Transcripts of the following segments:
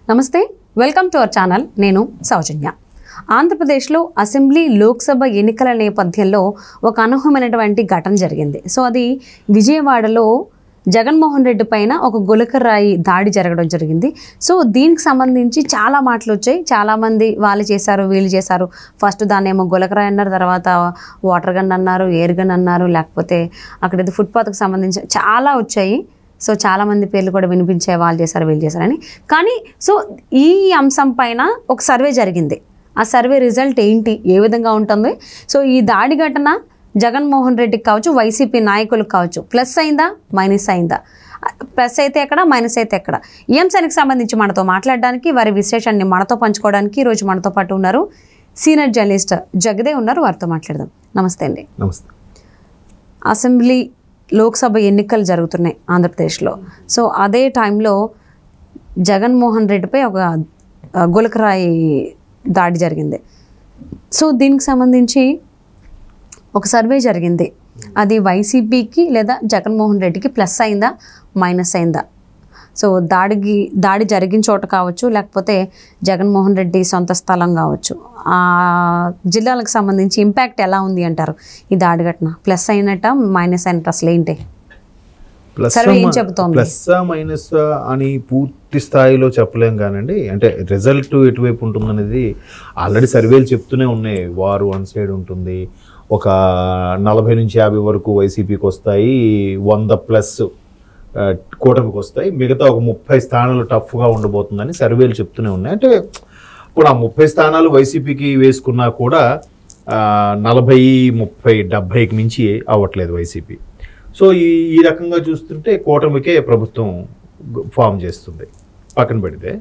నమస్తే welcome to our channel నేను సౌజన్య ఆంధ్రప్రదేశ్లో అసెంబ్లీ లోక్సభ ఎన్నికల నేపథ్యంలో ఒక అనూహ్యమైనటువంటి ఘటన జరిగింది సో అది విజయవాడలో జగన్మోహన్ రెడ్డి పైన ఒక గులకరాయి దాడి జరగడం జరిగింది సో దీనికి సంబంధించి చాలా మాటలు వచ్చాయి చాలామంది వాళ్ళు చేశారు వీళ్ళు చేశారు ఫస్ట్ దాన్ని ఏమో గులకరాయి అన్నారు తర్వాత వాటర్ గన్ అన్నారు ఎయిర్ గన్ అన్నారు లేకపోతే అక్కడ ఏదో ఫుట్పాత్కి సంబంధించి చాలా వచ్చాయి సో చాలా మంది పేర్లు కూడా వినిపించే వాళ్ళు చేశారు వీళ్ళు చేశారని కానీ సో ఈ అంశం పైన ఒక సర్వే జరిగింది ఆ సర్వే రిజల్ట్ ఏంటి ఏ విధంగా ఉంటుంది సో ఈ దాడి ఘటన జగన్మోహన్ రెడ్డికి కావచ్చు వైసీపీ నాయకులకు కావచ్చు ప్లస్ అయిందా మైనస్ అయిందా ప్లస్ అయితే ఎక్కడ మైనస్ అయితే ఎక్కడ ఈ అంశానికి సంబంధించి మనతో మాట్లాడడానికి వారి విశ్లేషణని మనతో పంచుకోవడానికి ఈరోజు మనతో పాటు ఉన్నారు సీనియర్ జర్నలిస్ట్ జగదే ఉన్నారు వారితో మాట్లాడదాం నమస్తే అండి నమస్తే అసెంబ్లీ లోక్సభ ఎన్నికలు జరుగుతున్నాయి ఆంధ్రప్రదేశ్లో సో అదే టైంలో జగన్మోహన్ రెడ్డిపై ఒక ఆ, గులకరాయి దాడి జరిగింది సో దీనికి సంబంధించి ఒక సర్వే జరిగింది అది వైసీపీకి లేదా జగన్మోహన్ రెడ్డికి ప్లస్ అయిందా మైనస్ అయిందా సో దాడికి దాడి జరిగిన చోట కావచ్చు లేకపోతే జగన్మోహన్ రెడ్డి సొంత స్థలం కావచ్చు ఆ జిల్లాలకు సంబంధించి ఇంపాక్ట్ ఎలా ఉంది అంటారు ఈ దాడి ఘటన ప్లస్ అయినట్ట మైనస్ అయినట్టు అసలు ఏంటి ప్లస్ సర్వే ఏం చెబుతోంది? ప్లస్ మైనస్ అని పూర్తి స్థాయిలో చెప్పలేం కానండి అంటే రిజల్ట్ ఎటువైపు ఉంటుందనేది ఆల్రెడీ సర్వేలు చెప్తూనే ఉన్నాయి వారు వన్ సైడ్ ఉంటుంది ఒక నలభై నుంచి యాభై వరకు వైసీపీకి వస్తాయి వంద ప్లస్ ఆ, కూటమికి వస్తాయి మిగతా ఒక ముప్పై స్థానాలు టఫ్గా ఉండబోతుందని సర్వేలు చెప్తూనే ఉన్నాయి అంటే ఇప్పుడు ఆ ముప్పై స్థానాలు వైసీపీకి వేసుకున్నా కూడా ఆ, నలభై ముప్పై డెబ్భైకి మించి అవ్వట్లేదు వైసీపీ సో ఈ ఈ రకంగా చూస్తుంటే కూటమికే ప్రభుత్వం గు- ఫామ్ చేస్తుంది పక్కన పెడితే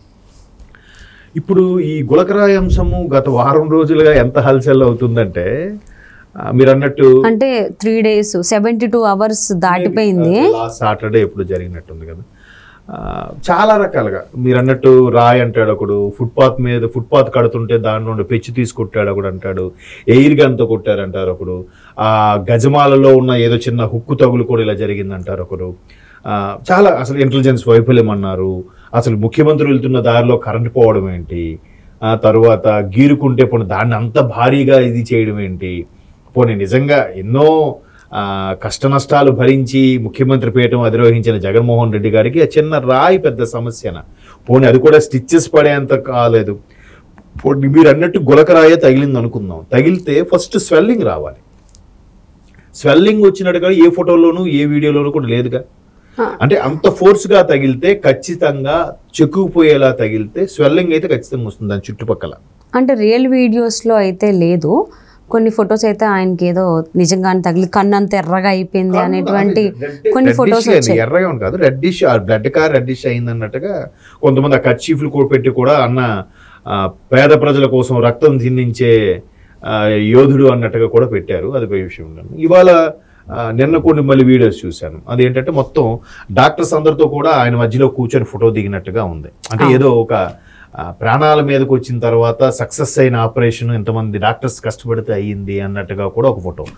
ఇప్పుడు ఈ గులకరాయి అంశము గత వారం రోజులుగా ఎంత హల్చల్ అవుతుందంటే ఆ, మీరు అన్నట్టు అంటే three days seventy two hours దాటిపోయింది లాస్ట్ సాటర్డే ఎప్పుడు జరిగినట్టుంది కదా ఆ, చాలా రకాలుగా మీరు అన్నట్టు రాయ్ అంటాడు ఒకడు ఫుట్పాత్ మీద ఫుట్పాత్ కడుతుంటే దాని నుండి పెచ్చు తీసుకొట్టాడు ఒకడు అంటాడు ఎయిర్ గన్తో కొట్టారంటారు ఒకడు ఆ గజమాలలో ఉన్న ఏదో చిన్న హుక్కు తగులు కూడా ఇలా జరిగిందంటారు ఒకరు ఆ, చాలా అసలు ఇంటెలిజెన్స్ వైఫల్యం అన్నారు అసలు ముఖ్యమంత్రి వెళ్తున్న దారిలో కరెంట్ పోవడం ఏంటి ఆ తర్వాత గీరుకుంటే పోనీ దాన్ని అంత భారీగా ఇది చేయడం ఏంటి పోనీ నిజంగా ఎన్నో ఆ, కష్ట నష్టాలు భరించి ముఖ్యమంత్రి పీఠం అధిరోహించిన జగన్మోహన్ రెడ్డి గారికి ఆ చిన్న రాయి పెద్ద సమస్యన పోనీ అది కూడా స్టిచ్చెస్ పడేంత కాలేదు పోనీ మీరు అన్నట్టు గులకరాయే తగిలింది అనుకుందాం తగిలితే ఫస్ట్ స్వెల్లింగ్ రావాలి స్వెల్లింగ్ వచ్చినట్టుగా ఏ ఫోటోలోనూ ఏ వీడియోలోనూ కూడా లేదుగా అంటే అంత ఫోర్స్ గా తగిలితే ఖచ్చితంగా చెక్కుకుపోయేలా తగిలితే స్వెల్లింగ్ అయితే ఖచ్చితంగా వస్తుంది దాని చుట్టుపక్కల అంటే రియల్ వీడియోస్లో అయితే లేదు కొన్ని ఫొటోస్ అయితే ఆయనకి ఏదో నిజంగానే తగిలి కన్ను అంత ఎర్రగా అయిపోయింది అనేటువంటి కొన్ని ఫొటోస్ రెడ్డిష్ వచ్చాయి ఎర్రగా ఉంది కాదు రెడ్డిష్ బ్లడ్ కార్ రెడ్డిష్ అయింది అన్నట్టుగా కొంతమంది ఆ కర్చీఫ్లు కూడా పెట్టి కూడా అన్న ఆ, పేద ప్రజల కోసం రక్తం చిందించే ఆ, యోధుడు అన్నట్టుగా కూడా పెట్టారు అది పోయే విషయం ఉన్నాను ఇవాళ ఆ, నిన్న కొన్ని మళ్ళీ వీడియోస్ చూశాను అదేంటంటే మొత్తం డాక్టర్స్ అందరితో కూడా ఆయన మధ్యలో కూర్చొని ఫోటో దిగినట్టుగా ఉంది అంటే ఏదో ఒక ఆ, ప్రాణాల మీదకి వచ్చిన తర్వాత సక్సెస్ అయిన ఆపరేషన్ ఎంతమంది డాక్టర్స్ కష్టపడితే అయ్యింది అన్నట్టుగా కూడా ఒక ఫోటో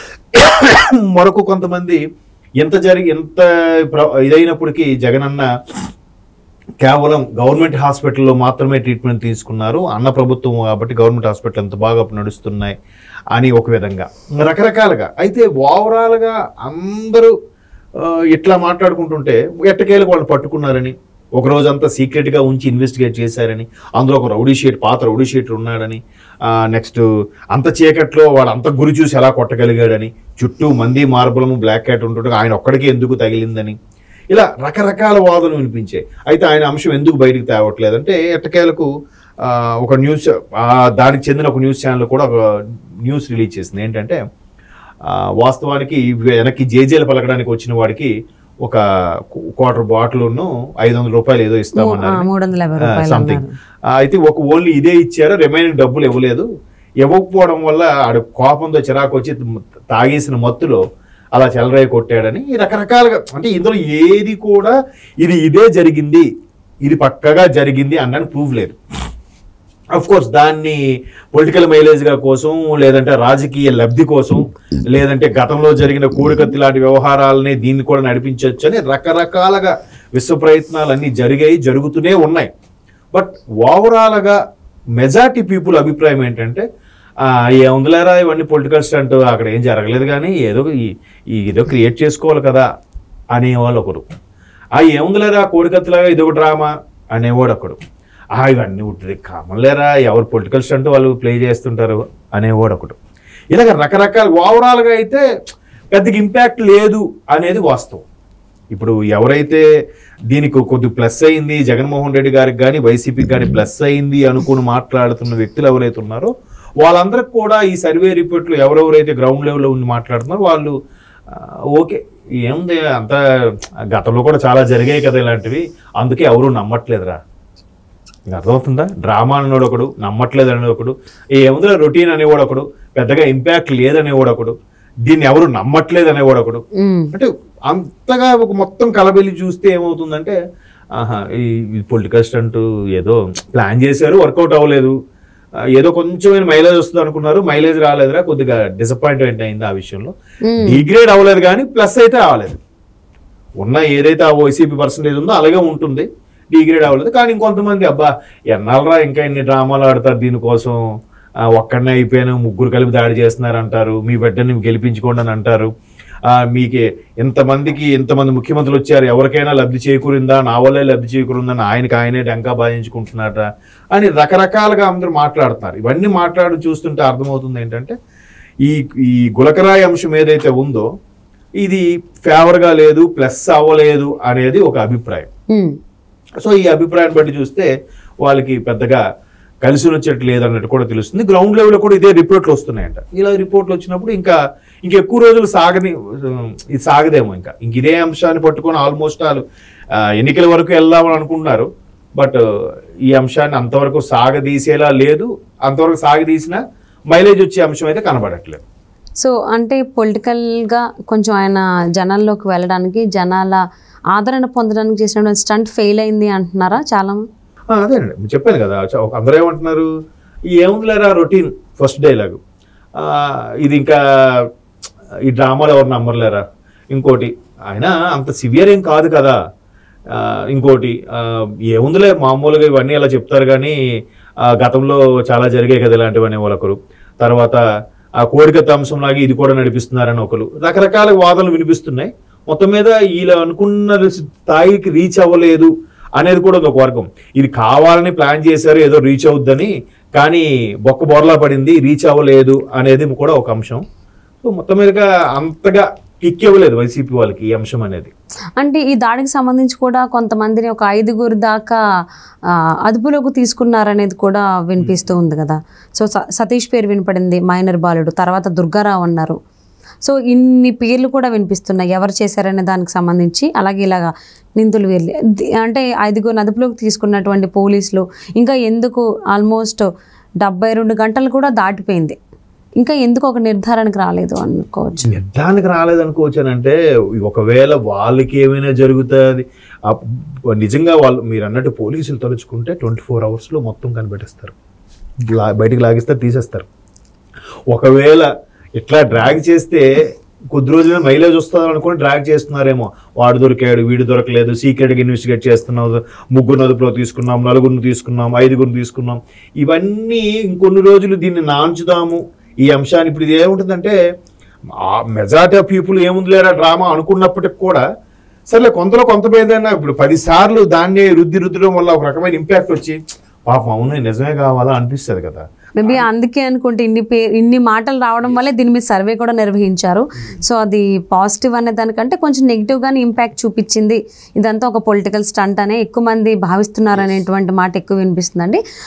మరొక కొంతమంది ఎంత జరిగి ఎంత ప్ర- ఇదైనప్పటికీ జగనన్న కేవలం గవర్నమెంట్ హాస్పిటల్లో మాత్రమే ట్రీట్మెంట్ తీసుకున్నారు అన్న ప్రభుత్వం కాబట్టి గవర్నమెంట్ హాస్పిటల్ ఎంత బాగా నడుస్తున్నాయి అని ఒక విధంగా రకరకాలుగా అయితే ఓవరాల్గా అందరూ ఆ, ఇట్లా మాట్లాడుకుంటుంటే ఎట్టకేలకు వాళ్ళు పట్టుకున్నారని ఒక రోజంతా సీక్రెట్గా ఉంచి ఇన్వెస్టిగేట్ చేశారని అందులో ఒక రౌడీ షీట్ పాత రౌడీ షీట్ ఉన్నాడని నెక్స్ట్ అంత చీకట్లో వాడు అంత గురి చూసి ఎలా కొట్టగలిగాడని చుట్టూ మంది మార్బలము బ్లాక్ క్యాట్ ఉంటుండగా ఆయన ఒక్కడికే ఎందుకు తగిలిందని ఇలా రకరకాల వాదనలు వినిపించాయి అయితే ఆయన అంశం ఎందుకు బయటికి తేవట్లేదంటే ఎట్టకేలకు ఆ, ఒక న్యూస్ ఆ, దానికి చెందిన ఒక న్యూస్ ఛానల్ కూడా ఒక న్యూస్ రిలీజ్ చేసింది ఏంటంటే ఆ, వాస్తవానికి వెనక్కి జేజేలు పలకడానికి వచ్చిన వాడికి ఒక క్వార్టర్ బాటిల్ను ఐదు వందల రూపాయలు ఏదో ఇస్తామన్నారు మూడు వందల యాభై రూపాయలు సంథింగ్ అన్నారు. అయితే ఒక ఓన్లీ ఇదే ఇచ్చారు రిమైనింగ్ డబ్బులు ఇవ్వలేదు ఇవ్వకపోవడం వల్ల ఆడు కోపంతో చిరాకు వచ్చి తాగేసిన మత్తులో అలా చెలరాయి కొట్టాడని రకరకాలుగా అంటే ఇందులో ఏది కూడా ఇది ఇదే జరిగింది ఇది పక్కగా జరిగింది అన్నది ప్రూఫ్ లేదు అఫ్ కోర్స్ దాన్ని పొలిటికల్ మైలేజ్గా కోసం లేదంటే రాజకీయ లబ్ధి కోసం లేదంటే గతంలో జరిగిన కూడికత్తి లాంటి వ్యవహారాలని దీన్ని కూడా నడిపించవచ్చు అని రకరకాలుగా విశ్వ ప్రయత్నాలు అన్నీ జరిగాయి జరుగుతూనే ఉన్నాయి బట్ ఓవరాల్గా మెజార్టీ పీపుల్ అభిప్రాయం ఏంటంటే "ఆ, ఏముందిలేరా ఇవన్నీ పొలిటికల్ స్టంట్ అక్కడ ఏం జరగలేదు కానీ ఏదో ఈ- ఈ ఏదో క్రియేట్ చేసుకోవాలి కదా అనేవాళ్ళు ఒకరు ఆ ఏముందిలేరా కోడికత్తులాగా ఇదొక డ్రామా అనేవాడు ఒకడు ఆ ఇవన్నీ ఉంటుంది కామన్ లేరా ఎవరు పొలిటికల్ స్టంట్ వాళ్ళు ప్లే చేస్తుంటారు అనేవాడు ఒకడు ఇలాగ రకరకాల ఓవరాల్గా అయితే పెద్దగా ఇంపాక్ట్ లేదు అనేది వాస్తవం ఇప్పుడు ఎవరైతే దీనికి కొద్ది ప్లస్ అయింది జగన్మోహన్ రెడ్డి గారికి కానీ వైసీపీకి కానీ ప్లస్ అయింది అనుకుని మాట్లాడుతున్న వ్యక్తులు ఎవరైతే ఉన్నారో వాళ్ళందరికి కూడా ఈ సర్వే రిపోర్ట్లు ఎవరెవరైతే గ్రౌండ్ లెవెల్లో ఉండి మాట్లాడుతున్నారో వాళ్ళు ఆ, ఓకే ఏముంది అంత గతంలో కూడా చాలా జరిగాయి కదా ఇలాంటివి అందుకే ఎవరు నమ్మట్లేదురా నీకు అర్థమవుతుందా డ్రామా అనేవాడు ఒకడు నమ్మట్లేదు అనేవాడు ఒకడు ఏముందిరా రొటీన్ అనేవాడు ఒకడు పెద్దగా ఇంపాక్ట్ లేదనేవాడు ఒకడు దీన్ని ఎవరు నమ్మట్లేదు అనేవాడు ఒకడు ఉమ్, అంటే అంతగా ఒక మొత్తం కలబెల్లి చూస్తే ఏమవుతుందంటే ఆహా ఈ పొలిటికల్ స్టంట్ ఏదో ప్లాన్ చేశారు వర్కౌట్ అవ్వలేదు ఆ, ఏదో కొంచెం మైలేజ్ వస్తుంది అనుకున్నారు మైలేజ్ రాలేదురా కొద్దిగా డిసప్పాయింట్మెంట్ అయింది ఆ విషయంలో ఉమ్, డిగ్రేడ్ అవ్వలేదు కానీ ప్లస్ అయితే అవ్వలేదు ఉన్న ఏదైతే ఆ వైసీపీ పర్సంటేజ్ ఉందో అలాగే ఉంటుంది డిగ్రేడ్ అవ్వలేదు కానీ ఇంకొంతమంది అబ్బా ఎన్నాళ్ళరా ఇంకా ఇన్ని డ్రామాలు ఆడతారు దీనికోసం ఆ, ఒక్కడనే అయిపోయాను ముగ్గురు కలిపి దాడి చేస్తున్నారు అంటారు మీ బిడ్డని గెలిపించుకోండి అని అంటారు ఆ, మీకే ఇంతమందికి ఇంతమంది ముఖ్యమంత్రులు వచ్చారు ఎవరికైనా లబ్ధి చేకూరిందా నా వల్లే లబ్ధి చేకూరిందని ఆయనకి ఆయనే డెంకా బాధించుకుంటున్నారా అని రకరకాలుగా అందరూ మాట్లాడుతున్నారు ఇవన్నీ మాట్లాడి చూస్తుంటే అర్థమవుతుంది ఏంటంటే ఈ ఈ గులకరాయి అంశం ఏదైతే ఉందో ఇది ఫేవర్గా లేదు ప్లస్ అవ్వలేదు అనేది ఒక అభిప్రాయం ఉమ్, సో ఈ అభిప్రాయాన్ని బట్టి చూస్తే వాళ్ళకి పెద్దగా కలిసి వచ్చేట్టు లేదన్నట్టు కూడా తెలుస్తుంది గ్రౌండ్ లెవెల్లో కూడా ఇదే రిపోర్ట్లు వస్తున్నాయంట ఇలా రిపోర్ట్లు వచ్చినప్పుడు ఇంకా ఇంకా ఎక్కువ రోజులు సాగని ఇది సాగదేమో ఇంకా ఇంక ఇదే అంశాన్ని పట్టుకొని ఆల్మోస్ట్ వాళ్ళు ఆ, ఎన్నికల వరకు వెళ్దామని అనుకుంటున్నారు బట్ ఈ అంశాన్ని అంతవరకు సాగదీసేలా లేదు అంతవరకు సాగదీసిన మైలేజ్ వచ్చే అంశం అయితే కనబడట్లేదు సో అంటే పొలిటికల్గా కొంచెం ఆయన జనాల్లోకి వెళ్ళడానికి జనాల ఆదరణ పొందడానికి చేసిన స్టంట్ ఫెయిల్ అయింది అంటున్నారా చాలా ఆ, అదేనండి నేను చెప్పాను కదా చ- ఒక- అందరూ ఏమంటున్నారు ఈ ఏముందిలేరా రొటీన్ ఫస్ట్ డైలాగ్ ఇది ఇంకా ఈ డ్రామాలు ఎవరు నమ్మర్లేరా ఇంకోటి ఆయన అంత సివియర్ ఏం కాదు కదా ఆ, ఇంకోటి ఆ, ఏముందిలే మామూలుగా ఇవన్నీ అలా చెప్తారు కానీ ఆ, గతంలో చాలా జరిగాయి కదా ఇలాంటివన్నీ వాళ్ళొకరు తర్వాత ఆ కోడికత్త అంశంలాగా ఇది కూడా నడిపిస్తున్నారని ఒకరు రకరకాల వాదనలు వినిపిస్తున్నాయి మొత్తం మీద వీళ్ళు అనుకున్న స్థాయికి రీచ్ అవ్వలేదు అనేది కూడా ఒక వర్గం ఇది కావాలని ప్లాన్ చేశారు ఏదో రీచ్ అవుద్దని కానీ బొక్క బొరలా పడింది రీచ్ అవ్వలేదు అనేది కూడా ఒక అంశం సో మొత్తం మీదగా అంతగా కిక్ ఇవ్వలేదు వైసీపీ వాళ్ళకి ఈ అంశం అనేది అంటే ఈ దాడికి సంబంధించి కూడా కొంతమందిని ఒక ఐదుగురు దాకా ఆ, అదుపులోకి తీసుకున్నారనేది కూడా వినిపిస్తూ ఉంది కదా సో స- సతీష్ పేరు వినపడింది మైనర్ బాలుడు తర్వాత దుర్గారావు అన్నారు సో ఇన్ని పేర్లు కూడా వినిపిస్తున్నాయి ఎవరు చేశారనే దానికి సంబంధించి అలాగే ఇలాగా నిందులు వీళ్ళు ది- అంటే ఐదుగురు అదుపులోకి తీసుకున్నటువంటి పోలీసులు ఇంకా ఎందుకు ఆల్మోస్ట్ డెబ్బై రెండు గంటలు కూడా దాటిపోయింది ఇంకా ఎందుకు ఒక నిర్ధారణకు రాలేదు అనుకోవచ్చు నిర్ధారణకు రాలేదనుకోవచ్చానంటే ఒకవేళ వాళ్ళకి ఏమైనా జరుగుతుంది ఆ- నిజంగా వాళ్ళు మీరు అన్నట్టు పోలీసులు తలుచుకుంటే ట్వంటీ ఫోర్ అవర్స్లో మొత్తం కనిపెట్టేస్తారు లా- బయటికి లాగిస్తారు తీసేస్తారు ఒకవేళ ఇట్లా డ్రాగ్ చేస్తే కొద్ది రోజులే మైలేజ్ వస్తుంది అనుకుని డ్రాగ్ చేస్తున్నారేమో వాడు దొరికాడు వీడు దొరకలేదు సీక్రెట్గా ఇన్వెస్టిగేట్ చేస్తున్నాం ముగ్గురు అదుపులో తీసుకున్నాం నలుగురిని తీసుకున్నాం ఐదుగురిని తీసుకున్నాం ఇవన్నీ ఇంకొన్ని రోజులు దీన్ని నాంచుదాము ఈ అంశాన్ని ఇప్పుడు ఇది ఏముంటుందంటే మెజారిటీ ఆఫ్ పీపుల్ ఏముందిలేరా డ్రామా అనుకున్నప్పటికి కూడా సర్లే కొంతలో కొంత ఏదైనా ఇప్పుడు పది సార్లు దాన్ని రుద్ది రుద్దడం వల్ల ఒక రకమైన ఇంపాక్ట్ వచ్చి పాపం అవును నిజమే కావాలా అనిపిస్తుంది కదా మేబీ అందుకే అనుకుంటే ఇన్ని పే ఇన్ని మాటలు రావడం వల్లే దీని మీద సర్వే కూడా నిర్వహించారు సో అది పాజిటివ్ అనే దానికంటే కొంచెం నెగిటివ్గానే ఇంపాక్ట్ చూపించింది ఇదంతా ఒక పొలిటికల్ స్టంట్ అనే ఎక్కువ మంది భావిస్తున్నారు అనేటువంటి మాట ఎక్కువ వినిపిస్తుందండి